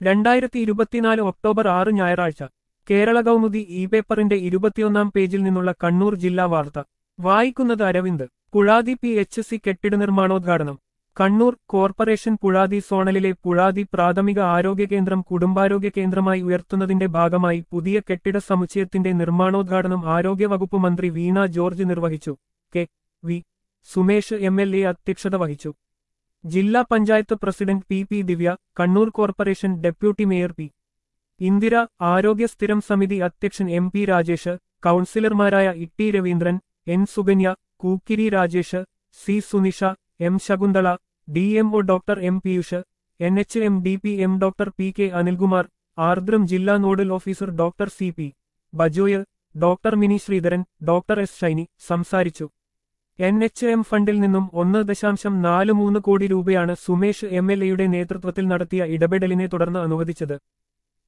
രണ്ടായിരത്തി ഇരുപത്തിനാല് ഒക്ടോബർ ആറ് ഞായറാഴ്ച കേരള കൗമുദി ഇ പേപ്പറിന്റെ ഇരുപത്തിയൊന്നാം പേജിൽ നിന്നുള്ള കണ്ണൂർ ജില്ലാ വാർത്ത വായിക്കുന്നത് Aravind Puzhathi P H C കെട്ടിട നിർമ്മാണോദ്ഘാടനം കണ്ണൂർ കോർപ്പറേഷൻ പുഴാതി സോണലിലെ പുഴാതി പ്രാഥമിക ആരോഗ്യ കേന്ദ്രം കുടുംബാരോഗ്യ കേന്ദ്രമായി ഉയർത്തുന്നതിന്റെ ഭാഗമായി പുതിയ കെട്ടിട സമുച്ചയത്തിന്റെ നിർമ്മാണോദ്ഘാടനം ആരോഗ്യവകുപ്പ് മന്ത്രി വീണ ജോർജ് നിർവഹിച്ചു K V Sumesh M L A അധ്യക്ഷത വഹിച്ചു ജില്ലാ panchayat president P P Divya Kannur corporation deputy mayor P Indira ആരോഗ്യ സ്ഥിരം സമിതി അധ്യക്ഷൻ എം പി രാജേഷ് കൗൺസിലർമാരായ Itty Raveendran N Sukanya Kookkiri Rajesh C Sunisha M Shakunthala D M O doctor M Piyush N H M D P M doctor P K Anilkumar Aardram ജില്ലാ nodal officer doctor C P Bajoy doctor mini Sreedharan doctor S Shiny സംസാരിച്ചു N H M ഫണ്ടിൽ നിന്നും ഒന്ന് ദശാംശം നാല് മൂന്ന് കോടി രൂപയാണ് സുമേഷ് എം എൽ എയുടെ നേതൃത്വത്തിൽ നടത്തിയ ഇടപെടലിനെ തുടർന്ന് അനുവദിച്ചത്